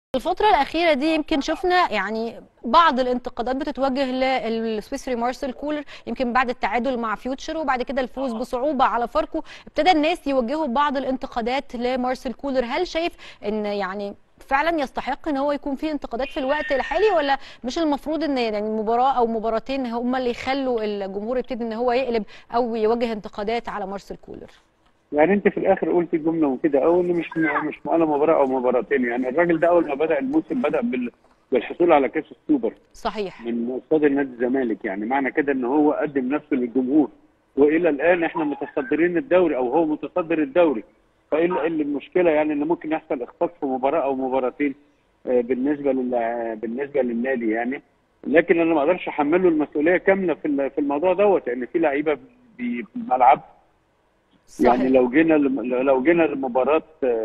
الفترة الأخيرة دي يمكن شفنا يعني بعض الانتقادات بتتوجه للسويسري مارسيل كولر يمكن بعد التعادل مع فيوتشر وبعد كده الفوز بصعوبة على فاركو ابتدى الناس يوجهوا بعض الانتقادات لمارسيل كولر هل شايف ان يعني فعلا يستحق ان هو يكون فيه انتقادات في الوقت الحالي ولا مش المفروض ان يعني مباراة او مباراتين هم اللي يخلوا الجمهور يبتدي ان هو يقلب او يوجه انتقادات على مارسيل كولر يعني انت في الاخر قلت جمله وكده او ان مش مش ولا مباراه او مباراتين يعني الراجل ده اول ما بدا الموسم بدا بال بالحصول على كاس السوبر صحيح من قصاد نادي الزمالك يعني معنى كده ان هو قدم نفسه للجمهور والى الان احنا متصدرين الدوري او هو متصدر الدوري فايه اللي المشكله يعني ان ممكن يحصل اخفاق في مباراه او مباراتين بالنسبه لل بالنسبه للنادي يعني لكن انا ما اقدرش احمله المسؤوليه كامله في في الموضوع دوت لان في لعيبه في الملعب صحيح. يعني لو جينا لو جينا لمباراه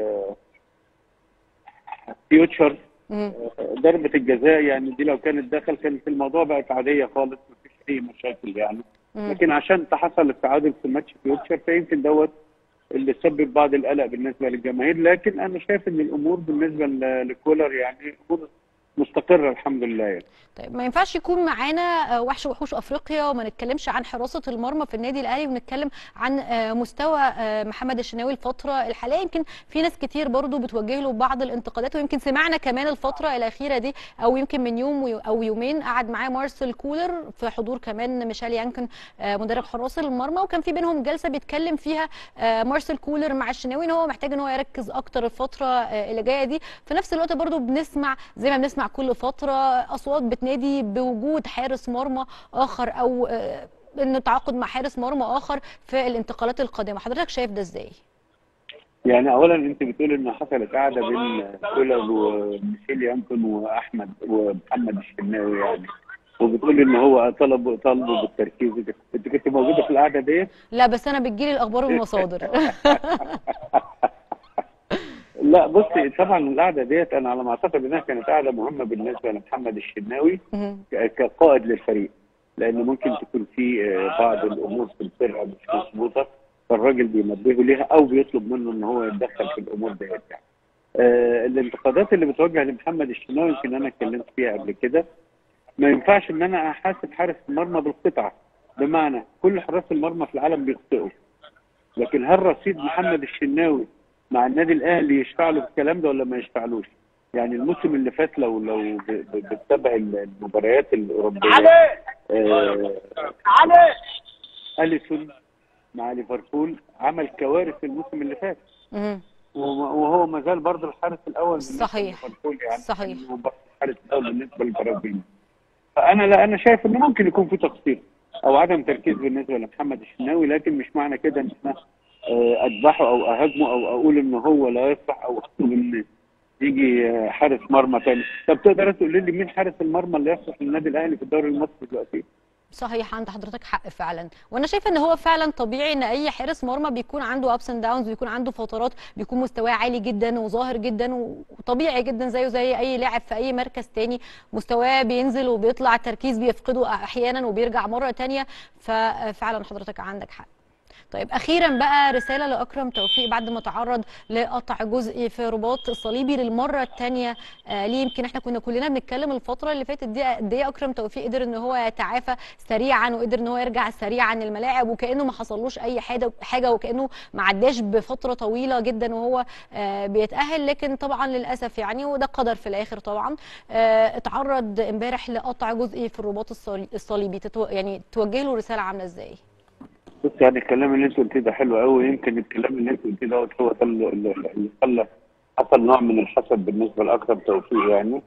فيوتشر ضربه الجزاء يعني دي لو كانت دخل كانت الموضوع بقت عاديه خالص ما فيش اي مشاكل يعني مم. لكن عشان حصل التعادل في ماتش فيوتشر فيمكن دوت اللي سبب بعض القلق بالنسبه للجماهير لكن انا شايف ان الامور بالنسبه لكولر يعني امور مستقره الحمد لله يعني. طيب ما ينفعش يكون معانا وحش وحوش افريقيا وما نتكلمش عن حراسه المرمى في النادي الاهلي ونتكلم عن مستوى محمد الشناوي الفتره الحاليه يمكن في ناس كتير برضو بتوجه له بعض الانتقادات ويمكن سمعنا كمان الفتره الاخيره دي او يمكن من يوم او يومين قعد معاه مارسيل كولر في حضور كمان ميشيل يانكن مدرب حراس المرمى وكان في بينهم جلسه بيتكلم فيها مارسيل كولر مع الشناوي ان هو محتاج ان هو يركز اكتر الفتره اللي جايه دي في نفس الوقت برضو بنسمع زي ما بنسمع كل فتره اصوات بتنادي بوجود حارس مرمى اخر او انه تعاقد مع حارس مرمى اخر في الانتقالات القادمه حضرتك شايف ده ازاي يعني اولا انت بتقول ان حصلت قعده بين كولر وميشيل يانكون واحمد ومحمد الشناوي يعني وبتقول ان هو طلب طلبه بالتركيز انت كنت موجوده في القعده دي؟ لا بس انا بتجيلي الاخبار من مصادر لا بصي طبعا القعده ديت انا على ما اعتقد انها كانت قعده مهمه بالنسبه لمحمد الشناوي كقائد للفريق لان ممكن تكون في بعض الامور في الفرقه مش مظبوطه فالراجل بينبهه ليها او بيطلب منه ان هو يتدخل في الامور ديت يعني. آه الانتقادات اللي بتوجه لمحمد الشناوي يمكن انا اتكلمت فيها قبل كده ما ينفعش ان انا احاسب حارس المرمى بالقطعه بمعنى كل حراس المرمى في العالم بيخطئوا لكن هل رصيد محمد الشناوي مع النادي الاهلي يشفع له الكلام ده ولا ما يشفعلوش؟ يعني الموسم اللي فات لو لو بتتابع المباريات الاوروبيه آه اليسون مع ليفربول عمل كوارث الموسم اللي فات وهو ما زال برضه الحارس الاول صحيح ليفربول يعني صحيح الحارس الاول بالنسبه للبرازيل فانا لا انا شايف انه ممكن يكون في تقصير او عدم تركيز بالنسبه لمحمد الشناوي لكن مش معنى كده ان احنا اذبحه او اهاجمه او اقول ان هو لا يصلح او اطلب ان يجي حارس مرمى ثاني طب تقدر تقول لي مين حارس المرمى اللي يصلح للنادي الاهلي في الدوري المصري دلوقتي صحيح عند حضرتك حق فعلا وانا شايفه ان هو فعلا طبيعي ان اي حارس مرمى بيكون عنده ابس اند داونز بيكون عنده فترات بيكون مستواه عالي جدا وظاهر جدا وطبيعي جدا زيه زي اي لاعب في اي مركز تاني مستواه بينزل وبيطلع التركيز بيفقده احيانا وبيرجع مره تانية ففعلا حضرتك عندك حق طيب اخيرا بقى رساله لاكرم توفيق بعد ما تعرض لقطع جزئي في رباط الصليبي للمره الثانيه آه ليه يمكن احنا كنا كلنا بنتكلم الفتره اللي فاتت دي قد ايه اكرم توفيق قدر ان هو يتعافى سريعا وقدر ان هو يرجع سريعا الملاعب وكانه ما حصلوش اي حاجه حاجه وكانه ما عداش بفتره طويله جدا وهو آه بيتاهل لكن طبعا للاسف يعني وده قدر في الاخر طبعا آه اتعرض امبارح لقطع جزئي في الرباط الصليبي تتو يعني توجه له رساله عامله ازاي؟ بص يعني الكلام اللي انت قلتيه ده حلو قوي يمكن الكلام اللي انت قلتيه دوت هو ده اللي خلى حصل نوع من الحسد بالنسبه لاكرم توفيق يعني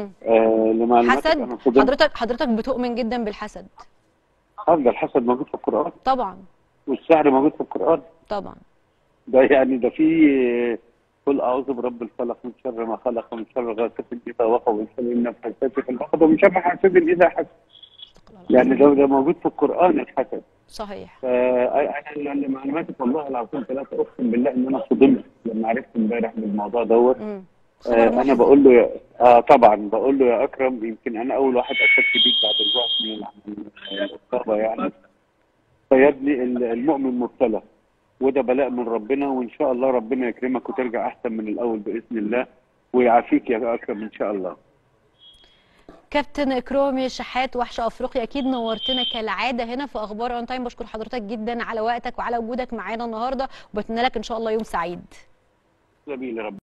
آه لمعلوماتك حسد حضرتك حضرتك بتؤمن جدا بالحسد افضل الحسد موجود في القران طبعا والسحر موجود في القران طبعا ده يعني ده في قل اعوذ برب الفلق من شر ما خلق ومن شر غاسق اذا وقب ومن شر النفاثات في العقد ومن شر حاسد اذا حسد يعني ده ده موجود في القران الحسد صحيح انا اللي معلوماتي والله العظيم ثلاثه اقسم بالله ان انا صدمت لما عرفت امبارح بالموضوع دوت آه انا بقول له يا آه طبعا بقول له يا اكرم يمكن انا اول واحد اشك بيك بعد الوقت من الاصابه يعني فيا ابني المؤمن مبتلى وده بلاء من ربنا وان شاء الله ربنا يكرمك وترجع احسن من الاول باذن الله ويعافيك يا اكرم ان شاء الله كابتن اكرامي شحات وحش افريقيا اكيد نورتنا كالعاده هنا في اخبار اون تايم بشكر حضرتك جدا على وقتك وعلى وجودك معانا النهارده وبتمنى لك ان شاء الله يوم سعيد سبيل رب